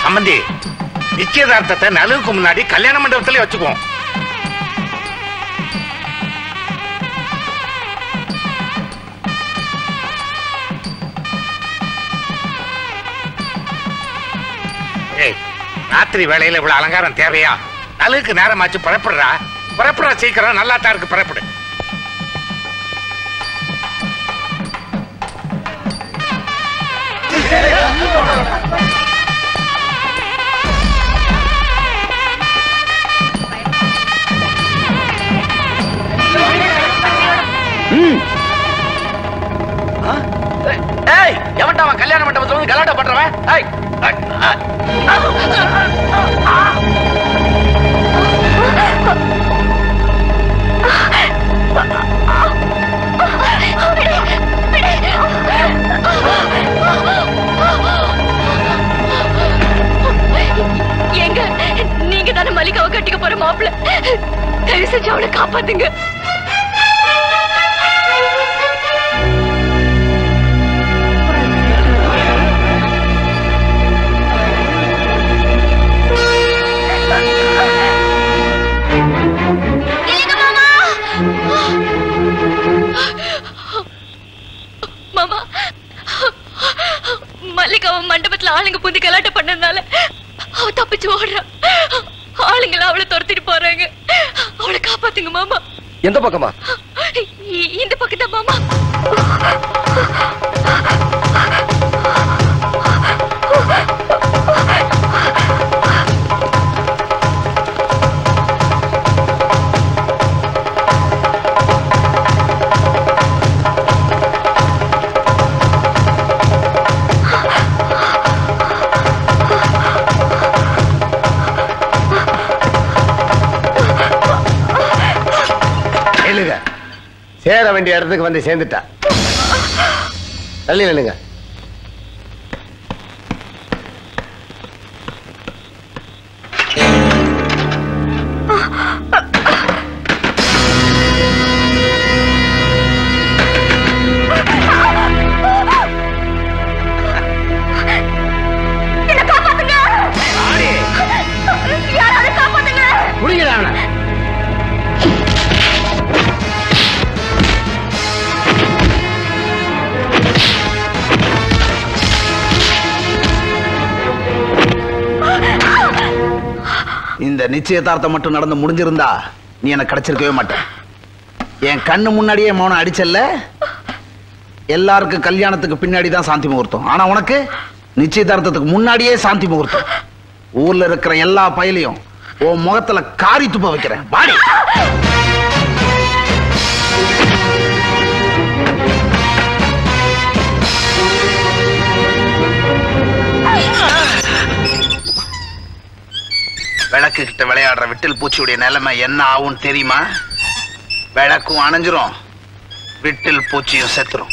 சம்பந்தி நிச்சயதார்த்தத்தை நலுவுக்கு முன்னாடி கல்யாண மண்டபத்திலே வச்சுக்குவோம் ஏய் ராத்திரி வேளையில இவ்வளவு அலங்காரம் தேவையா நலுவுக்கு நேரமாச்சு புறப்படுறா புறப்படுறா சீக்கிரம் நல்லா தான் இருக்கு புறப்படு ஏய் எவன்டா அவன் கல்யாண மண்டபத்துல வந்து கலாட்டா பண்றவன் ஏய் ஏங்க நீங்க தானே மல்லிகாவை கட்டிக்க போற மாப்பிள்ள தயவு செஞ்சு அவளை காப்பாத்துங்க மாமா மல்லிகாவை மண்டபத்துல ஆளுங்க புந்தி கலாட்டம் பண்ணதுனால அவ தப்பிச்சு ஓடுறா ஆளுங்கள அவளை துரத்திட்டு போறாங்க அவளை காப்பாத்துங்க மாமா எந்த பக்கமா இ- இந்த பக்கம் தான் மாமா எழுங்க சேர வேண்டிய இடத்துக்கு வந்து சேர்ந்துட்டா தள்ளி நில்லுங்க என்ன காப்பாத்துங்க யாராவது காப்பாத்துங்க முடிங்கடா அவனை இந்த நிச்சயதார்த்தம் மட்டும் நடந்து முடிஞ்சிருந்தா நீ எனக்கு கிடைச்சிருக்கவே மாட்ட என் கண்ணு முன்னாடியே மௌனம் அடிச்சல்ல எல்லாருக்கும் கல்யாணத்துக்கு பின்னாடி தான் சாந்தி முகூர்த்தம் ஆனா உனக்கு நிச்சயதார்த்தத்துக்கு முன்னாடியே சாந்தி முகூர்த்தம் ஊர்ல இருக்கிற எல்லா பயலையும் உன் முகத்துல காரி துப்ப வைக்கிறேன் வாடி விளக்கு கிட்ட விளையாடுற விட்டில் பூச்சியுடைய நிலைமை என்ன ஆகும் தெரியுமா விளக்கும் அணைஞ்சிரும் விட்டில் பூச்சியும் செத்துரும்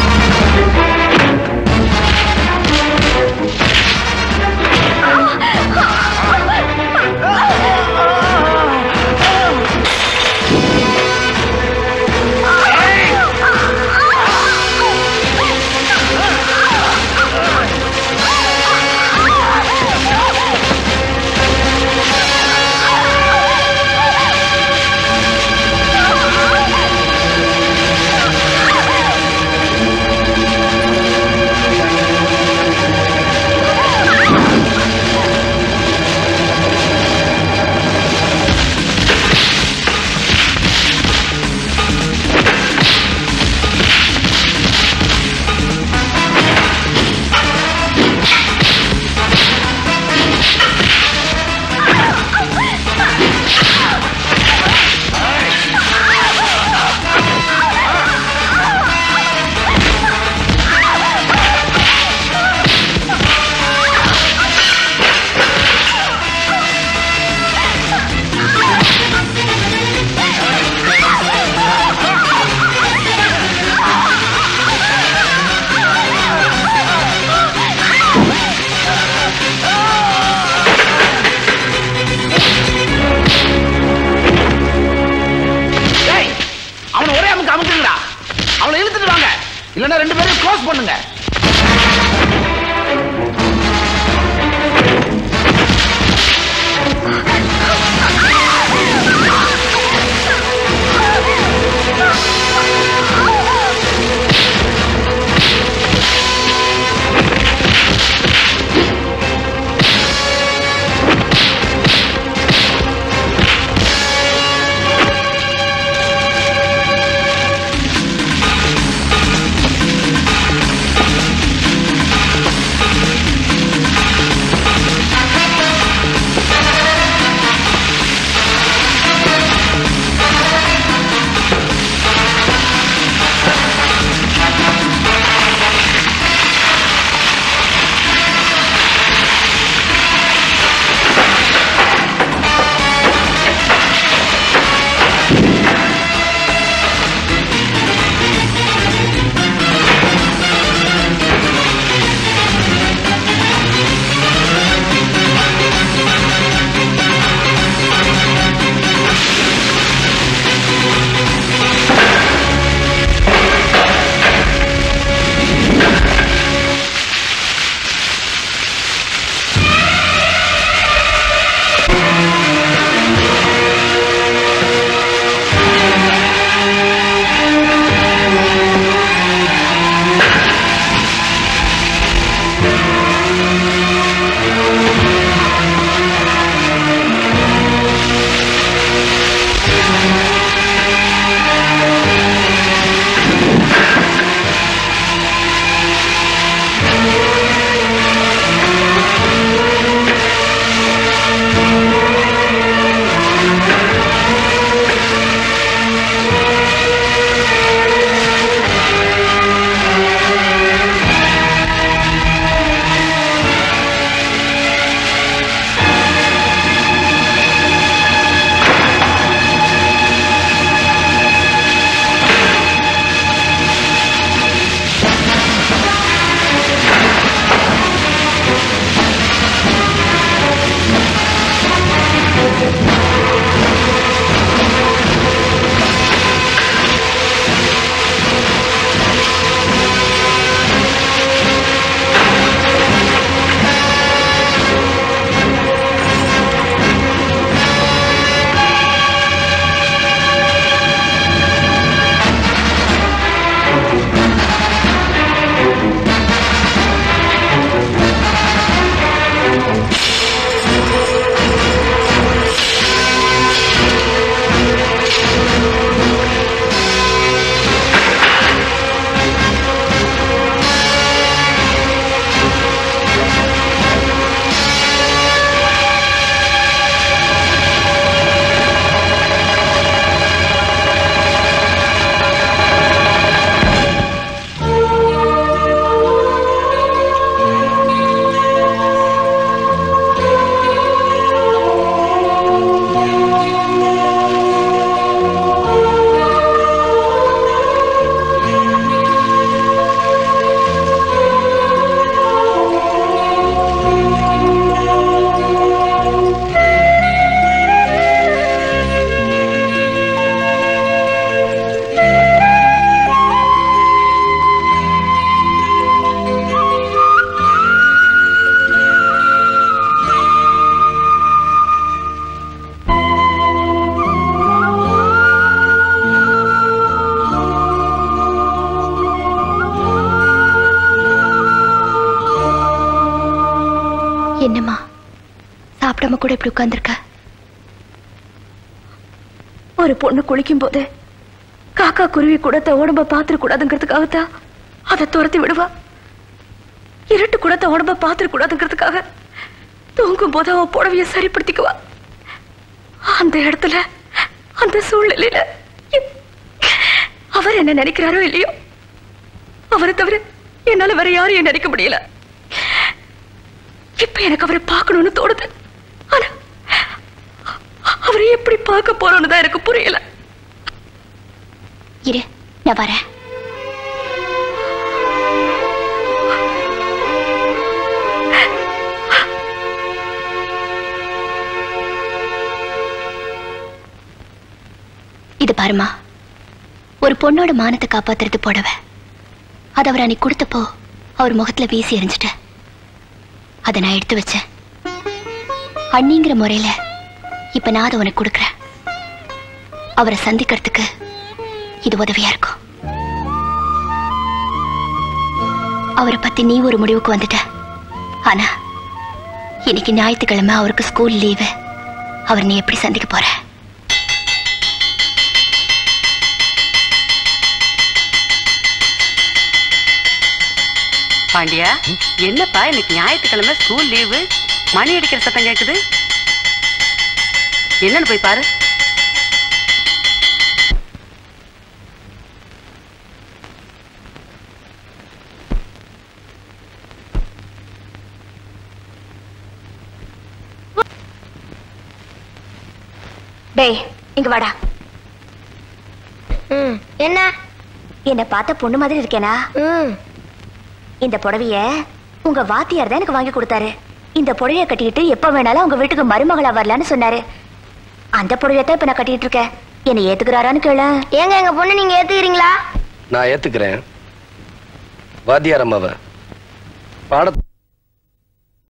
டேய், அவனை ஒரே அமுக்கு அமுக்குங்கடா அவனை இழுத்துட்டு வாங்க இல்லைன்னா ரெண்டு பேரும் க்ளோஸ் பண்ணுங்க என்னம்மா சாப்பிடாம கூட இப்படி உட்கார்ந்திருக்க ஒரு பொண்ணு குளிக்கும் போது காக்கா குருவி கூட தன் உடம்ப பாத்திர கூடாதுங்கிறதுக்காகத்தான் அதை துரத்தி விடுவா இருட்டு கூட தன் உடம்ப பாத்திர கூடாதுங்கிறதுக்காக தூங்கும் போது அவன் புடவைய சரிப்படுத்திக்குவா அந்த இடத்துல அந்த சூழ்நிலையில அவர் என்ன நினைக்கிறாரோ இல்லையோ அவரை தவிர என்னால வேற யாரையும் நினைக்க முடியல இப்ப எனக்கு அவரை பார்க்கணும்னு தோணுது ஆனா அவரை எப்படி பார்க்க போறோம்னு தான் எனக்கு புரியல இரு நான் வரேன் இது பாருமா ஒரு பொண்ணோட மானத்தை காப்பாத்துறது புடவை அது அவர் அன்னைக்கு கொடுத்தப்போ அவர் முகத்துல வீசி எறிஞ்சிட்டேன் அதை நான் எடுத்து வச்சேன் அண்ணிங்கிற முறையில இப்ப நான் அதை உனக்கு கொடுக்குறேன் அவரை சந்திக்கிறதுக்கு இது உதவியா இருக்கும் அவரை பத்தி நீ ஒரு முடிவுக்கு வந்துட்ட ஆனா இன்னைக்கு ஞாயிற்றுக்கிழமை அவருக்கு ஸ்கூல் லீவு அவர் நீ எப்படி சந்திக்க போற பாண்டியா என்னப்பா இன்னைக்கு ஞாயிற்றுக்கிழமை ஸ்கூல் லீவு மணி அடிக்கிற சத்தம் கேக்குது என்னன்னு போய் பாரு டேய் இங்க வாடா ம் என்ன என்ன பார்த்த பொண்ணு மாதிரி இருக்கேனா ம் இந்த புடவைய உங்க வாத்தியார் தான் எனக்கு வாங்கி கொடுத்தாரு இந்த புடவைய கட்டிக்கிட்டு எப்ப வேணாலும் உங்க வீட்டுக்கு மருமகளா வரலான்னு சொன்னாரு அந்த புடவைய தான் இப்ப நான் கட்டிட்டு இருக்கேன் என்ன ஏத்துக்கிறாரான்னு கேள ஏங்க எங்க பொண்ணு நீங்க ஏத்துக்கிறீங்களா நான் ஏத்துக்கிறேன் வாத்தியார் அம்மாவை பாட